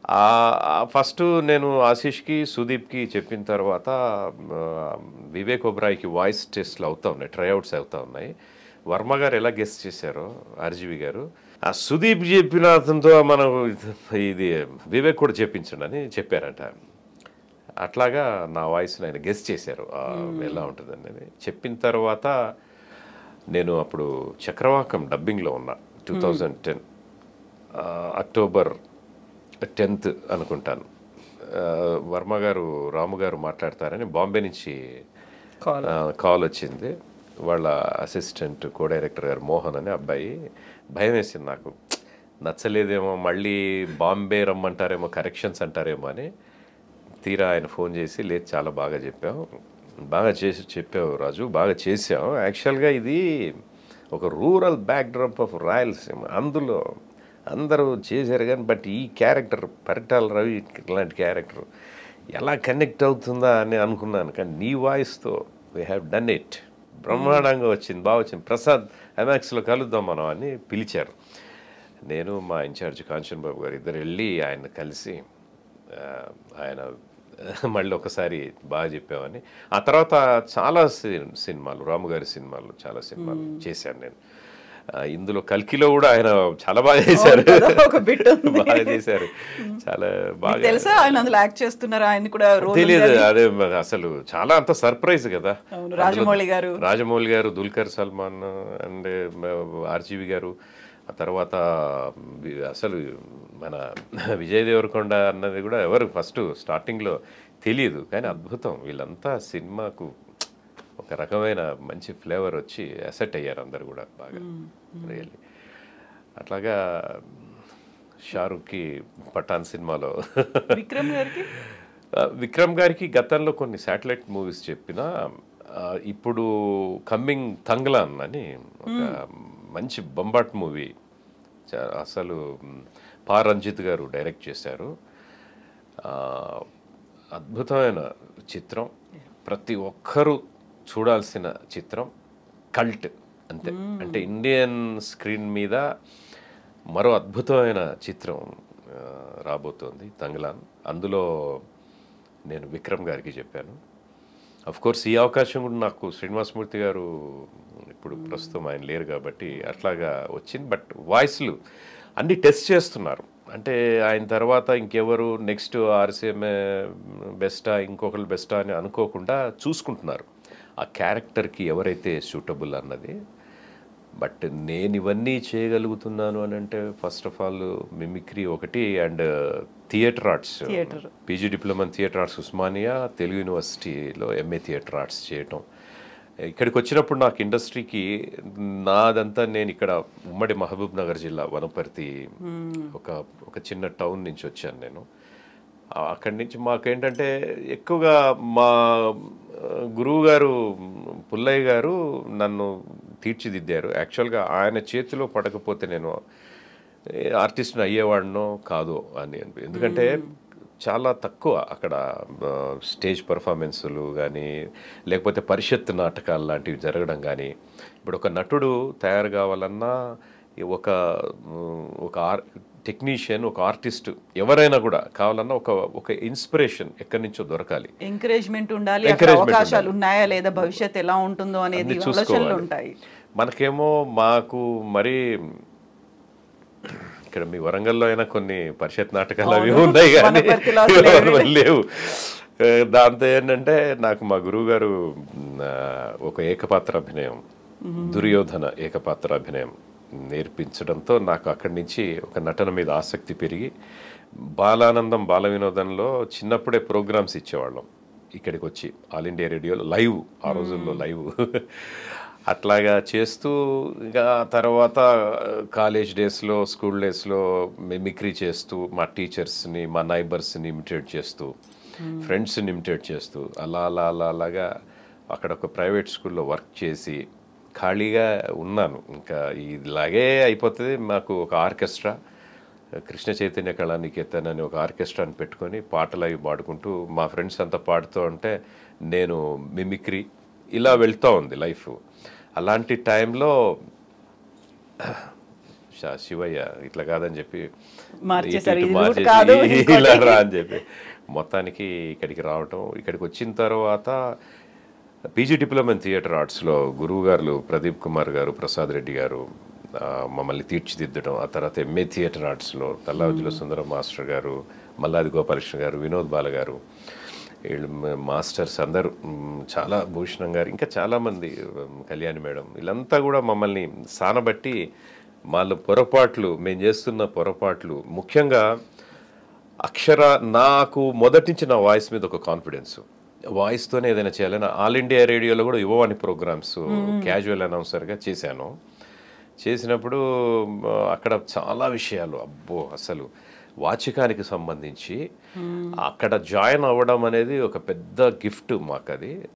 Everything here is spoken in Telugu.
ఫస్ట్ నేను ఆశీష్కి సుదీప్కి చెప్పిన తర్వాత ఆ, వివేక్ ఒబ్రాయ్కి వాయిస్ టెస్ట్లు అవుతా ఉన్నాయి ట్రైఅవుట్స్ అవుతా ఉన్నాయి వర్మ గారు ఎలా గెస్ట్ చేశారో ఆర్జీవి గారు ఆ సుదీప్ చెప్పిన అతనితో మనం ఇది వివేక్ కూడా చెప్పించండి అని చెప్పారట అట్లాగా నా వాయిస్ని ఆయన గెస్ట్ చేశారు ఆ, ఎలా ఉంటుంది అనేది చెప్పిన తర్వాత నేను అప్పుడు చక్రవాకం డబ్బింగ్లో ఉన్నా two thousand ten October tenth అనుకుంటాను ఆ, వర్మ గారు రాము గారు మాట్లాడతారని బాంబే నుంచి కాల్ ఆ, కాల్ వచ్చింది వాళ్ళ అసిస్టెంట్ కో డైరెక్టర్ గారు మోహన్ అని అబ్బాయి భయం వేసింది నాకు నచ్చలేదేమో మళ్ళీ బాంబే రమ్మంటారేమో కరెక్షన్స్ అంటారేమో అని తీరా ఆయన ఫోన్ చేసి లేదు చాలా బాగా చెప్పావు బాగా చేసి చెప్పావు రాజు బాగా చేసావు యాక్చువల్గా ఇది ఒక రూరల్ బ్యాక్డ్రాప్ ఆఫ్ రాయలసీమ అందులో అందరూ చేశారు కానీ బట్ ఈ క్యారెక్టర్ పరిటాల రవి లాంటి క్యారెక్టర్ ఎలా కనెక్ట్ అవుతుందా అని అనుకున్నాను కానీ నీ వాయిస్తో వీ హ్యావ్ డన్ ఇట్ బ్రహ్మాండంగా వచ్చింది బాగా వచ్చింది ప్రసాద్ ఎమాక్స్లో కలుద్దాం మనం అని పిలిచారు నేను మా ఇన్ఛార్జ్ కాంచన్ బాబు గారు ఇద్దరు వెళ్ళి ఆయన కలిసి ఆ, ఆయన మళ్ళీ ఒకసారి బాగా చెప్పామని ఆ తర్వాత చాలా సి- సినిమాలు రాము గారి సినిమాలు చాలా సినిమాలు చేశాను నేను ఆ, ఇందులో కల్కిలో కూడా ఆయన చాలా బాగా చేశారు కదా, ఒక బిట్ ఉంది. బాగా చేశారు చాలా మీకు బాగా తెలుసా ఆయన అందులో యాక్ట్ చేస్తున్నారు ఆయన కూడా రోల్ తెలియదు అదే మరి అసలు చాలా అంత సర్ప్రైజ్ కదా అవును, రాజమౌళి గారు. రాజమౌళి గారు దుల్కర్ సల్మాన్ అండ్ ఆర్జీవి గారు ఆ తర్వాత వి- అసలు మన విజయ్ దేవరకొండ అన్నది కూడా ఎవరు ఫస్ట్ స్టార్టింగ్లో తెలియదు కానీ అద్భుతం వీళ్ళంతా సినిమాకు ఒక రకమైన మంచి ఫ్లేవర్ వచ్చి అసెట్ అయ్యారు అందరు కూడా బాగా రియల్లీ అట్లాగా షారుఖ్కి పఠాన్ సినిమాలో విక్రమ్ గారికి ఆ, విక్రమ్ గారికి గతంలో కొన్ని శాటిలైట్ మూవీస్ చెప్పిన ఆ, ఇప్పుడు కమ్మింగ్ తంగ్లాన్ అని ఒక మంచి బొంబాట్ మూవీ చా- అసలు మ్, పా రంజిత్ గారు డైరెక్ట్ చేశారు ఆ, అద్భుతమైన చిత్రం ప్రతి ఒక్కరూ చూడాల్సిన చిత్రం కల్ట్ అంతే అంటే ఇండియన్ స్క్రీన్ మీద మరో అద్భుతమైన చిత్రం ఆ, రాబోతోంది తంగ్లాన్ అందులో నేను విక్రమ్ గారికి చెప్పాను అఫ్ కోర్స్ ఈ అవకాశం కూడా నాకు శ్రీనివాసమూర్తి గారు ఇప్పుడు ప్రస్తుతం ఆయన లేరు కాబట్టి అట్లాగా వచ్చింది బట్ వాయిస్లు అన్ని టెస్ట్ చేస్తున్నారు అంటే ఆయన తర్వాత ఇంకెవరు నెక్స్ట్ ఆర్సీఎంఏ బెస్టా ఇంకొకరు బెస్టా అని అనుకోకుండా చూసుకుంటున్నారు ఆ క్యారెక్టర్కి ఎవరైతే సూటబుల్ అన్నది బట్ నేను ఇవన్నీ చేయగలుగుతున్నాను అని అంటే ఫస్ట్ ఆఫ్ ఆల్ మిమిక్రీ ఒకటి and theatre arts Theatre. PG diploma in theatre arts Osmania Telugu యూనివర్సిటీలో ఎంఏ థియేటర్ ఆర్ట్స్ చేయటం ఇక్కడికి వచ్చినప్పుడు నాకు ఇండస్ట్రీకి నాదంతా నేను ఇక్కడ ఉమ్మడి మహబూబ్ నగర్ జిల్లా వనపర్తి ఒక ఒక చిన్న టౌన్ నుంచి వచ్చాను నేను ఆ, అక్కడి నుంచి మాకేంటంటే ఎక్కువగా మా ఆ, గురువు గారు పుల్లయ్య గారు నన్ను తీర్చిదిద్దారు యాక్చువల్గా ఆయన చేతిలో పడకపోతే నేను ఆర్టిస్ట్ని అయ్యేవాడినో కాదో అని అనిపి- ఎందుకంటే చాలా తక్కువ అక్కడ ఆ, స్టేజ్ పర్ఫార్మెన్సులు కానీ లేకపోతే పరిషత్ నాటకాలు లాంటివి జరగడం కానీ ఇప్పుడు ఒక నటుడు తయారు కావాలన్నా ఈ ఒక ఉమ్, ఒక ఆర్ టెక్నీషియన్ ఒక ఆర్టిస్ట్ ఎవరైనా కూడా కావాలన్నా ఒక ఒక ఇన్స్పిరేషన్ ఎక్కడి నుంచో దొరకాలి ఎంకరేజ్మెంట్ ఉండాలి అక్కడ Encouragement అవకాశాలు ఉన్నాయా లేదా భవిష్యత్ ఎలా ఉంటుందో అనేది అన్ని ఆలోచనలు చూసుకోవాలి. ఉంటాయి మనకేమో మాకు మరి ఇక్కడ మీ వరంగల్లో అయినా కొన్ని పరిషత్ నాటకాలు అవి అవును. ఉన్నాయి కానీ వనపర్తిలో అసలు లేవు. వనపర్తిలో లేవు ఆ, దాంతో ఏంటంటే నాకు మా గురువు గారు ఒక ఏకపాత్ర అభినయం దుర్యోధన ఏకపాత్ర అభినయం నేర్పించడంతో నాకు అక్కడి నుంచి ఒక నటన మీద ఆసక్తి పెరిగి బాలానందం బాల వినోదంలో చిన్నప్పుడే ప్రోగ్రామ్స్ ఇచ్చేవాళ్ళం ఇక్కడికి వచ్చి ఆల్ ఇండియా రేడియోలో లైవ్ ఆ రోజుల్లో లైవ్ అట్లాగా చేస్తూ ఇంకా తర్వాత కాలేజ్ డేస్లో స్కూల్ డేస్లో మిమిక్రీ చేస్తూ మా టీచర్స్ని మా నైబర్స్ని ఇమిటేట్ చేస్తూ ఫ్రెండ్స్ని ఇమిటేట్ చేస్తూ అలా అలా అలా అలాగా అక్కడ ఒక ప్రైవేట్ స్కూల్లో వర్క్ చేసి ఖాళీగా ఉన్నాను ఇంకా ఇలాగే అయిపోతుంది మాకు ఒక ఆర్కెస్ట్రా కృష్ణ చైతన్య కళానికేతన్ అని ఒక ఆర్కెస్ట్రాని పెట్టుకొని పాటలు అవి పాడుకుంటూ మా ఫ్రెండ్స్ అంతా పాడుతూ ఉంటే నేను మిమిక్రీ ఇలా వెళ్తూ ఉంది లైఫ్ అలాంటి టైంలో శా- శివయ్య ఇట్లా కాదని చెప్పి మార్చేశారు. ఇటు ఇది route మార్చేసి కాదు, ఇంకోటి. ఇలా రా అని చెప్పి మొత్తానికి ఇక్కడికి రావటం ఇక్కడికి వచ్చిన తర్వాత పీజీ డిప్లొమా ఇన్ థియేటర్ ఆర్ట్స్లో గురువు గారు ప్రదీప్ కుమార్ గారు ప్రసాద్ రెడ్డి గారు ఆ, మమ్మల్ని తీర్చిదిద్దడం ఆ తర్వాత ఎంఏ థియేటర్ ఆర్ట్స్లో తల్లావుజుల సుందరం మాస్టర్ గారు మల్లాది గోపాలకృష్ణ గారు వినోద్ బాల గారు వీళ్ళు మ- మాస్టర్స్ అందరూ మ్, చాలా భూషణం గారు ఇంకా చాలామంది మ్, కళ్యాణి మేడం వీళ్ళంతా కూడా మమ్మల్ని సానబట్టి వాళ్ళ పొరపాట్లు మేము చేస్తున్న పొరపాట్లు ముఖ్యంగా అక్షర నాకు మొదటి నుంచి నా వాయిస్ మీద ఒక కాన్ఫిడెన్స్ వాయిస్తోనే ఏదైనా చేయాలని ఆల్ ఇండియా రేడియోలో కూడా యువవాణి ప్రోగ్రామ్స్ క్యాజువల్ అనౌన్సర్గా చేశాను చేసినప్పుడు మ, అక్కడ చాలా విషయాలు అబ్బో అసలు వాచికానికి సంబంధించి అక్కడ జాయిన్ అవ్వడం అనేది ఒక పెద్ద గిఫ్ట్ మాకు అది